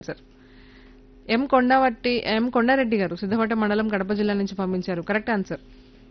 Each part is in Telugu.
సార్ ఎం కొండవట్టి ఎం కొండారెడ్డి గారు సిద్ధవట మండలం కడప జిల్లా నుంచి పంపించారు correct answer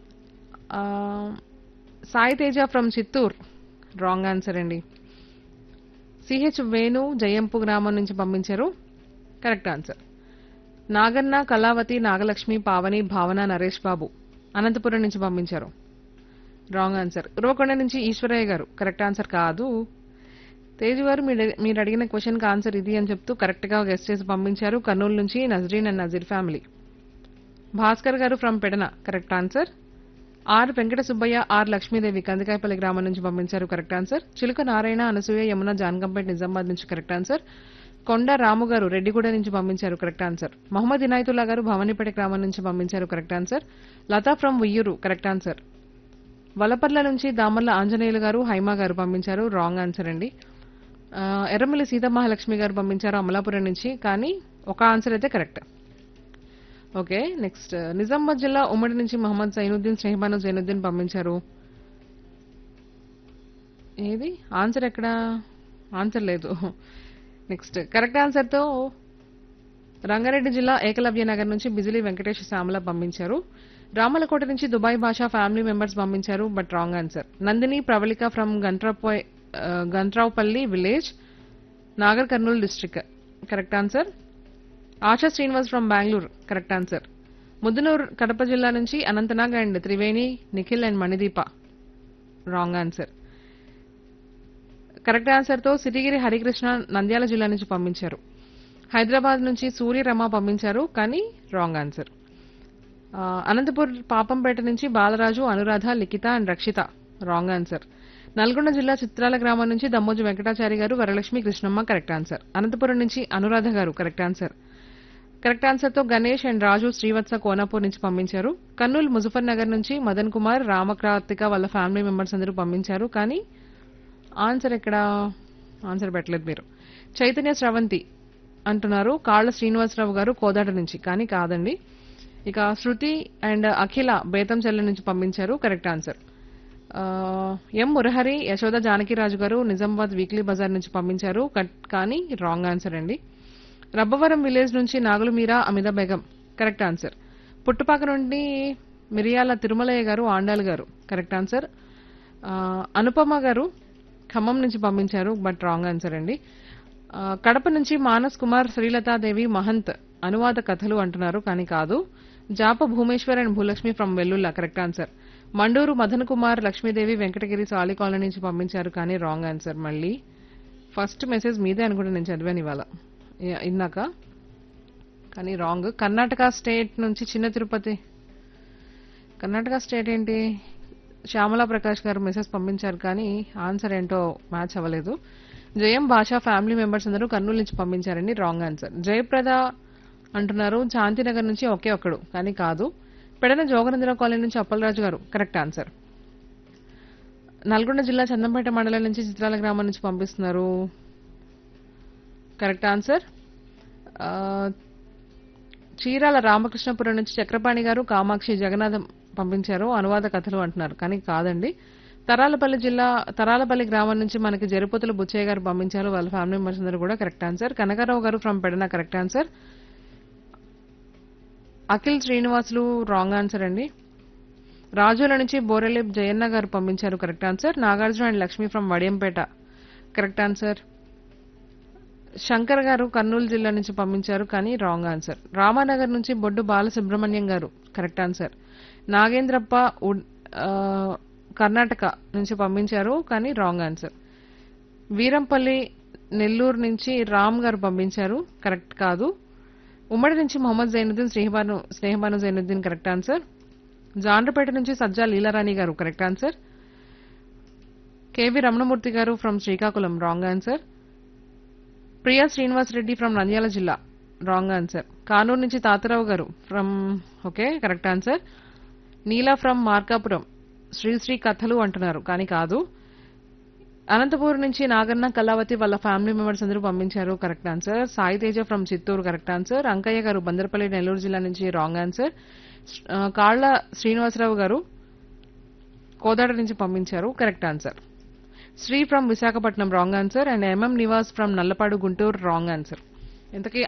Sai Teja from Chittoor wrong answer అండి సిహెచ్ వేణు జయంపు గ్రామం నుంచి పంపించారు కరెక్ట్ ఆన్సర్ నాగన్న కళావతి నాగలక్ష్మి పావని భావన నరేష్ బాబు అనంతపురం నుంచి పంపించారు రాంగ్ ఆన్సర్ ఉరవకొండ నుంచి ఈశ్వరయ్య గారు కరెక్ట్ ఆన్సర్ కాదు తేజ్ గారు మీరు మీరు అడిగిన క్వశ్చన్కి ఆన్సర్ ఇది అని చెప్తూ కరెక్ట్గా గెస్ట్ చేసి పంపించారు కర్నూలు నుంచి Nazreen and Nazeer family Bhaskar garu from Pedana correct answer R Venkata Subbaiah R Lakshmidevi Kandikayapalli గ్రామం నుంచి పంపించారు కరెక్ట్ ఆన్సర్ చిలుక నారాయణ అనసూయ యమున జాన్కంపేట్ నిజామాబాద్ నుంచి కరెక్ట్ ఆన్సర్ కొండ రాము గారు రెడ్డిగూడ నుంచి పంపించారు కరెక్ట్ ఆన్సర్ మహమ్మద్ ఇనాయతుల్లా గారు భవానీపేట గ్రామం నుంచి పంపించారు correct answer Latha from Uyyuru correct answer Valaparla నుంచి దామర్ల ఆంజనేయులు గారు హైమా గారు పంపించారు రాంగ్ ఆన్సర్ అండి ఆ, ఎర్రమల్లి సీతమహాలక్ష్మి గారు పంపించారు అమలాపురం నుంచి కానీ ఒక ఆన్సర్ అయితే కరెక్ట్ ఓకే నెక్స్ట్ నిజామాబాద్ జిల్లా ఉమ్మడి నుంచి మహమ్మద్ జైనుద్దీన్ స్నేహబాను జైనుద్దీన్ పంపించారు ఏది ఆన్సర్ ఎక్కడ ఆన్సర్ లేదు నెక్స్ట్ కరెక్ట్ ఆన్సర్తో రంగారెడ్డి జిల్లా ఏకలవ్య నగర్ నుంచి బిజిలీ వెంకటేష్ శ్యామల పంపించారు రామలకోట నుంచి దుబాయ్ భాషా ఫ్యామిలీ మెంబర్స్ పంపించారు but wrong answer Nandini Pravallika from Gantrapoy Gantravupalli village Nagar Kurnool district correct answer Asha Srinivas from Bengaluru correct answer Muddanuru Kadapa జిల్లా నుంచి Anantnag and Triveni Nikhil and Manideepa wrong answer correct ఆన్సర్తో సిరిగిరి హరికృష్ణ నంద్యాల జిల్లా నుంచి పంపించారు హైదరాబాద్ నుంచి సూర్య రమ పంపించారు కానీ రాంగ్ ఆన్సర్ ఆ, అనంతపూర్ పాపంపేట నుంచి Balaraju Anuradha Likhitha and Rakshitha wrong answer Nalgonda జిల్లా చిత్రాల గ్రామం నుంచి దమ్మోజు వెంకటాచారి గారు వరలక్ష్మి కృష్ణమ్మ కరెక్ట్ ఆన్సర్ అనంతపురం నుంచి Anuradha garu correct answer correct answer తో గణేష్ అండ్ రాజు శ్రీవత్స కోనాపూర్ నుంచి పంపించారు కర్నూలు ముజఫర్ నగర్ నుంచి మదన్ కుమార్ రామక్రాతిక వాళ్ళ ఫ్యామిలీ మెంబర్స్ అందరూ పంపించారు కానీ ఆన్సర్ ఎక్కడ ఆన్సర్ పెట్టలేదు మీరు చైతన్య స్రవంతి అంటున్నారు కాళ్ళ శ్రీనివాసరావు గారు కోదాట నుంచి కానీ కాదండి ఇక శృతి అండ్ అఖిల బేతంచెల్ల నుంచి పంపించారు కరెక్ట్ ఆన్సర్ ఆ, ఎం మురహరి యశోద జానకిరాజు గారు నిజామాబాద్ వీక్లీ బజార్ నుంచి పంపించారు కట్- కానీ రాంగ్ ఆన్సర్ అండి రబ్బవరం విలేజ్ నుంచి నాగులు మీరా అమిత బేగం కరెక్ట్ ఆన్సర్ పుట్టుపాక నుండి మిరియాల తిరుమలయ్య గారు ఆండాల్ గారు కరెక్ట్ ఆన్సర్ ఆ, అనుపమ గారు ఖమ్మం నుంచి పంపించారు బట్ రాంగ్ ఆన్సర్ అండి ఆ, కడప నుంచి మానస్ కుమార్ శ్రీలతాదేవి మహంత్ అనువాద కథలు అంటున్నారు కానీ కాదు జాప Bhumeshwar and Bhulakshmi from Vellulla correct answer Manduru Madan Kumar Lakshmidevi Venkatagiri Sali colony నుంచి పంపించారు కానీ రాంగ్ ఆన్సర్ మళ్ళీ ఫస్ట్ మెసేజ్ మీదే అనుకుంటే నేను చదివాను ఇవాళ ఇ- ఇందాక కానీ రాంగ్ కర్ణాటక స్టేట్ నుంచి చిన్న తిరుపతి కర్ణాటక స్టేట్ ఏంటి శ్యామలా ప్రకాష్ గారు మెసేజ్ పంపించారు కానీ ఆన్సర్ ఏంటో మ్యాచ్ అవ్వలేదు జయం భాషా ఫ్యామిలీ మెంబర్స్ అందరూ కర్నూలు నుంచి పంపించారండి రాంగ్ ఆన్సర్ జయప్రద అంటున్నారు శాంతినగర్ నుంచి ఒకే ఒక్కడు కానీ కాదు పెడన జోగనందరావు కాలనీ నుంచి అప్పలరాజు గారు కరెక్ట్ ఆన్సర్ నల్గొండ జిల్లా చందంపేట మండలం నుంచి చిత్రాల గ్రామం నుంచి పంపిస్తున్నారు కరెక్ట్ ఆన్సర్ ఆ, చీరాల రామకృష్ణపురం నుంచి చక్రపాణి గారు కామాక్షి జగన్నాథం పంపించారు అనువాద కథలు అంటున్నారు కానీ కాదండి తరాలపల్లి జిల్లా తరాలపల్లి గ్రామం నుంచి మనకి జరుపతుల బుచ్చయ్య గారు పంపించారు వాళ్ళ ఫ్యామిలీ మెంబర్స్ అందరూ కూడా correct answer Kanakarao garu from Pedana correct answer Akhil Srinivasulu wrong answer అండి రాజుల నుంచి బోరెల్లి జయన్న గారు పంపించారు correct answer Nagarjuna and Lakshmi from Vadiyampeta correct answer Shankar garu Kurnool జిల్లా నుంచి పంపించారు కానీ రాంగ్ ఆన్సర్ రామానగర్ నుంచి బొడ్డు బాలసుబ్రహ్మణ్యం గారు కరెక్ట్ ఆన్సర్ నాగేంద్రప్ప ఉడ్- ఆ, కర్ణాటక నుంచి పంపించారు కానీ రాంగ్ ఆన్సర్ వీరంపల్లి నెల్లూరు నుంచి రామ్ గారు పంపించారు కరెక్ట్ కాదు ఉమ్మడి నుంచి మొహమ్మద్ జైనుద్దీన్ స్నేహబాను స్నేహబాను జైనుద్దీన్ కరెక్ట్ ఆన్సర్ జాండ్రపేట నుంచి Sajja Leelarani garu correct answer KV Ramanamurthy garu from Srikakulam wrong answer Priya Srinivas Reddy from Nandyal జిల్లా రాంగ్ ఆన్సర్ కానూరు నుంచి Tatarao garu from okay correct answer Neela from Markapuram Srisri కథలు అంటున్నారు కానీ కాదు అనంతపూర్ నుంచి నాగన్న కళావతి వాళ్ళ ఫ్యామిలీ మెంబర్స్ అందరూ పంపించారు correct answer Sai Teja from Chittoor correct answer Ankaiah garu Bandarapalli Nellore జిల్లా నుంచి రాంగ్ ఆన్సర్ ఆ, కాళ్ళ శ్రీనివాసరావు గారు కోదాడ నుంచి పంపించారు correct answer Sri from Visakhapatnam wrong answer and MM Nivas from Nallapadu Guntur wrong answer ఇంతకీ